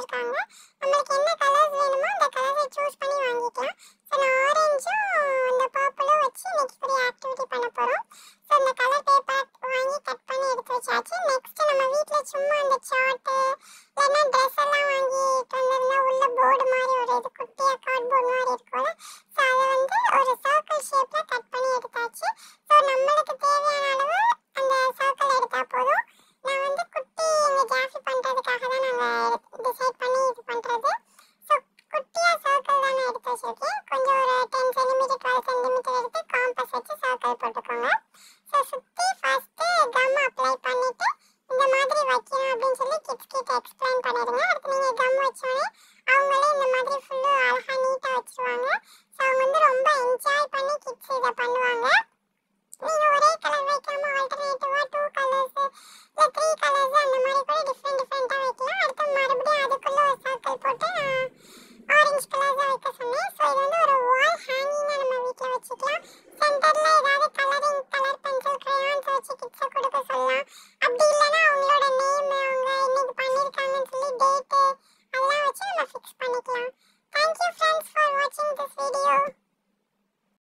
கொடுத்துருக்காங்க நம்மளுக்கு என்ன கலர்ஸ் வேணுமோ அந்த கலர்ஸை சூஸ் பண்ணி வாங்கிக்கலாம் ஸோ நான் ஆரஞ்சும் அந்த பர்பிளும் வச்சு இன்னைக்கு கூடிய ஆக்டிவிட்டி பண்ண போகிறோம் ஸோ இந்த கலர் பேப்பர் வாங்கி கட் பண்ணி எடுத்து வச்சாச்சு நெக்ஸ்ட் நம்ம வீட்டில் சும்மா அந்த சார்ட்டு இல்லைன்னா ட்ரெஸ் எல்லாம் வாங்கிட்டு வந்ததுன்னா உள்ள போர்டு மாதிரி ஒரு இது குட்டியாக கார்ட்போர்ட் மாதிரி இருக்கும்ல ஸோ அதை வந்து ஒரு சர்க்கிள் ஷேப்பில் கட் பண்ணி எடுத்தாச்சு ஸோ நம்மளுக்கு தேவையான அளவு அந்த சர்க்கிள் எடுத்தால் போதும் நான் வந்து குட்டி எங்கள் ஜாஃபி பண்ணுறதுக்காக தான் நாங்கள் டிசைட் பண்ணி இது பண்ணுறது